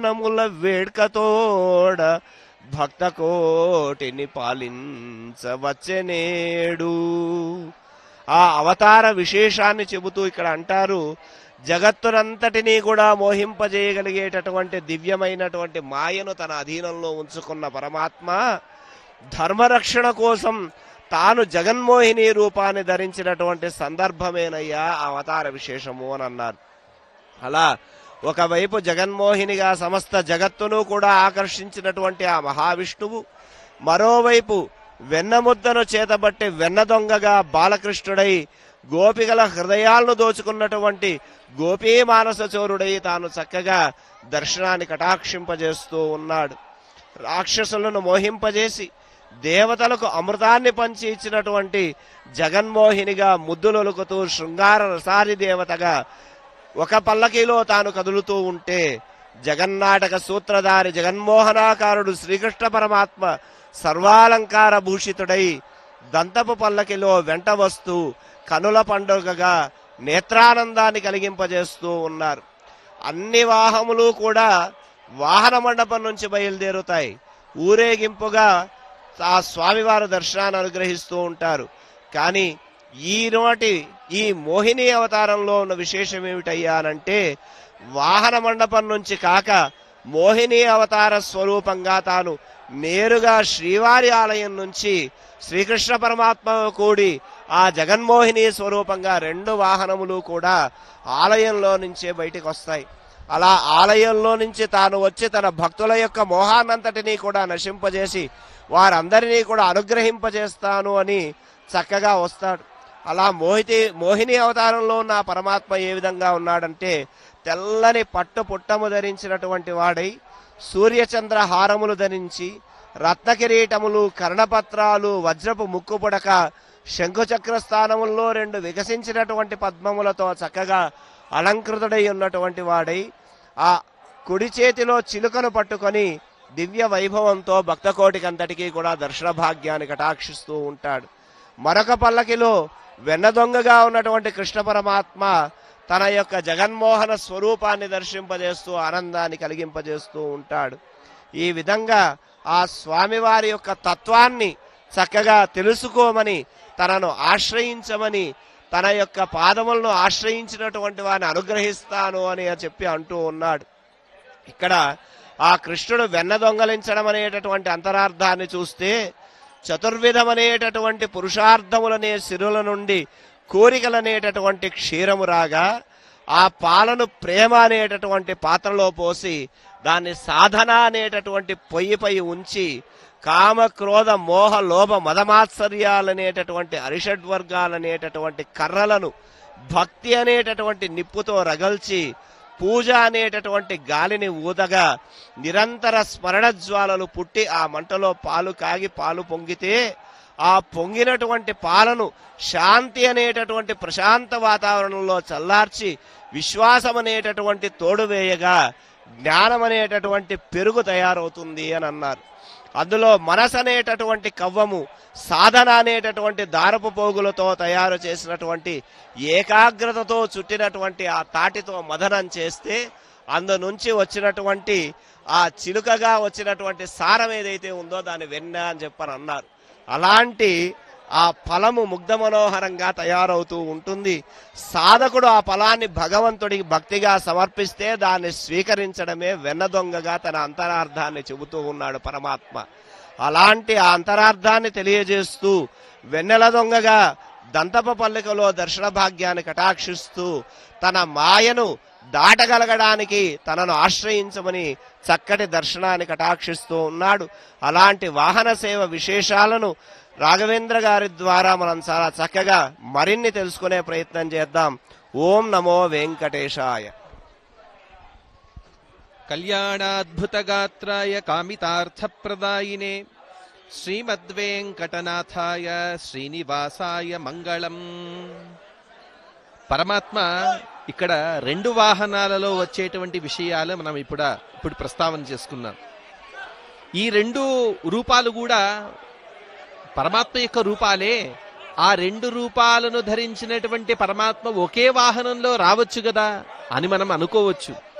నముల వేడ్కతోడ భక్త కోటిని పాలించవచ్చనేడు ఆ అవతార విశేషాన్ని చెబుతూ ఇక్కడ అంటారు జగత్తునంతటినీ కూడా మోహింపజేయగలిగేటటువంటి దివ్యమైనటువంటి మాయను తన అధీనంలో ఉంచుకున్న పరమాత్మ ధర్మరక్షణ కోసం తాను జగన్మోహిని రూపాన్ని ధరించినటువంటి సందర్భమేనయ్యా ఆ అవతార విశేషము అని అన్నారు అలా ఒకవైపు జగన్మోహినిగా సమస్త జగత్తును కూడా ఆకర్షించినటువంటి ఆ మహావిష్ణువు మరోవైపు వెన్నముద్దను చేతబట్టి వెన్న దొంగగా బాలకృష్ణుడై గోపికల హృదయాలను దోచుకున్నటువంటి గోపీ మానస చోరుడై తాను చక్కగా దర్శనాన్ని కటాక్షింపజేస్తూ ఉన్నాడు రాక్షసులను మోహింపజేసి దేవతలకు అమృతాన్ని పంచి ఇచ్చినటువంటి జగన్మోహినిగా ముద్దులొలుకుతూ శృంగార రసారి దేవతగా ఒక పల్లకిలో తాను కదులుతూ ఉంటే జగన్నాటక సూత్రధారి జగన్మోహనాకారుడు శ్రీకృష్ణ పరమాత్మ సర్వాలంకార భూషితుడై దంతపు పల్లకిలో వెంట వస్తూ కనుల పండుగగా నేత్రానందాన్ని కలిగింపజేస్తూ ఉన్నారు అన్ని వాహములు కూడా వాహన మండపం నుంచి బయలుదేరుతాయి ఊరేగింపుగా ఆ స్వామివారు దర్శనాన్ని అనుగ్రహిస్తూ ఉంటారు కానీ ఈనాటి ఈ మోహిని అవతారంలో ఉన్న విశేషం ఏమిటయ్యా అనంటే వాహన మండపం నుంచి కాక మోహిని అవతార స్వరూపంగా తాను నేరుగా శ్రీవారి ఆలయం నుంచి శ్రీకృష్ణ పరమాత్మ కూడి ఆ జగన్మోహిని స్వరూపంగా రెండు వాహనములు కూడా ఆలయంలో నుంచే బయటికి వస్తాయి అలా ఆలయంలో నుంచి తాను వచ్చి తన భక్తుల యొక్క మోహాన్నంతటినీ కూడా నశింపజేసి వారందరినీ కూడా అనుగ్రహింపజేస్తాను అని చక్కగా వస్తాడు అలా మోహితి మోహిని అవతారంలో ఉన్న ఆ పరమాత్మ ఏ విధంగా ఉన్నాడంటే తెల్లని పట్టు పుట్టము ధరించినటువంటి వాడై సూర్యచంద్ర హారములు ధరించి రత్న కిరీటములు కర్ణపత్రాలు వజ్రపు ముక్కు పుడక శంఖుచక్ర స్థానముల్లో రెండు వికసించినటువంటి పద్మములతో చక్కగా అలంకృతుడై ఉన్నటువంటి వాడై ఆ కుడి చేతిలో చిలుకను పట్టుకొని దివ్య వైభవంతో భక్తకోటికంతటికీ కూడా దర్శన భాగ్యాన్ని కటాక్షిస్తూ ఉంటాడు మరొక పల్లకిలో వెన్న దొంగగా ఉన్నటువంటి కృష్ణ పరమాత్మ తన యొక్క జగన్మోహన స్వరూపాన్ని దర్శింపజేస్తూ ఆనందాన్ని కలిగింపజేస్తూ ఉంటాడు ఈ విధంగా ఆ స్వామివారి యొక్క తత్వాన్ని చక్కగా తెలుసుకోమని తనను ఆశ్రయించమని తన యొక్క పాదములను ఆశ్రయించినటువంటి వారిని అనుగ్రహిస్తాను అని చెప్పి అంటూ ఉన్నాడు ఇక్కడ ఆ కృష్ణుడు వెన్న దొంగలించడం అనేటటువంటి అంతరార్థాన్ని చూస్తే చతుర్విధమనేటటువంటి పురుషార్థములనే సిరుల నుండి కోరికలనేటటువంటి క్షీరము రాగా ఆ పాలను ప్రేమ అనేటటువంటి పాత్రలో పోసి దాన్ని సాధన అనేటటువంటి పొయ్యిపై ఉంచి కామ క్రోధ మోహ లోభ మదమాత్సర్యాలనేటటువంటి అరిషడ్ వర్గాలనేటటువంటి కర్రలను భక్తి అనేటటువంటి నిప్పుతో రగల్చి పూజ అనేటటువంటి గాలిని ఊదగా నిరంతర స్మరణ జ్వాలలు పుట్టి ఆ మంటలో పాలు కాగి పాలు పొంగితే ఆ పొంగినటువంటి పాలను శాంతి అనేటటువంటి ప్రశాంత వాతావరణంలో చల్లార్చి విశ్వాసం అనేటటువంటి తోడు వేయగా జ్ఞానం అనేటటువంటి పెరుగు తయారవుతుంది అని అన్నారు అందులో మనసు అనేటటువంటి కవ్వము సాధన అనేటటువంటి దారపు పోగులతో తయారు చేసినటువంటి ఏకాగ్రతతో చుట్టినటువంటి ఆ తాటితో మదనం చేస్తే అందు నుంచి వచ్చినటువంటి ఆ చిలుకగా వచ్చినటువంటి సారం ఏదైతే ఉందో దాన్ని వెన్న అని చెప్పని అన్నారు అలాంటి ఆ ఫలము ముగ్ధ మనోహరంగా తయారవుతూ ఉంటుంది సాధకుడు ఆ ఫలాన్ని భగవంతుడికి భక్తిగా సమర్పిస్తే దాన్ని స్వీకరించడమే వెన్న దొంగగా తన అంతరార్థాన్ని చెబుతూ ఉన్నాడు పరమాత్మ అలాంటి ఆ అంతరార్థాన్ని తెలియజేస్తూ వెన్నెల దొంగగా దంతప పల్లికలో దర్శన భాగ్యాన్ని కటాక్షిస్తూ తన మాయను దాటగలగడానికి తనను ఆశ్రయించమని చక్కటి దర్శనాన్ని కటాక్షిస్తూ ఉన్నాడు అలాంటి వాహన సేవ విశేషాలను రాఘవేంద్ర గారి ద్వారా మనం చాలా చక్కగా మరిన్ని తెలుసుకునే ప్రయత్నం చేద్దాం ఓం నమో వెంకటేశాయ కళ్యాణాద్భుతగాత్రాయ కామితార్థప్రదాయినే శ్రీమద్వేంకటనాథాయ శ్రీనివాసాయ మంగళం పరమాత్మ ఇక్కడ రెండు వాహనాలలో వచ్చేటువంటి విషయాలు మనం ఇప్పుడు ఇప్పుడు ప్రస్తావన చేసుకున్నాం ఈ రెండు రూపాలు కూడా పరమాత్మ యొక్క రూపాలే ఆ రెండు రూపాలను ధరించినటువంటి పరమాత్మ ఒకే వాహనంలో రావచ్చు కదా అని మనం అనుకోవచ్చు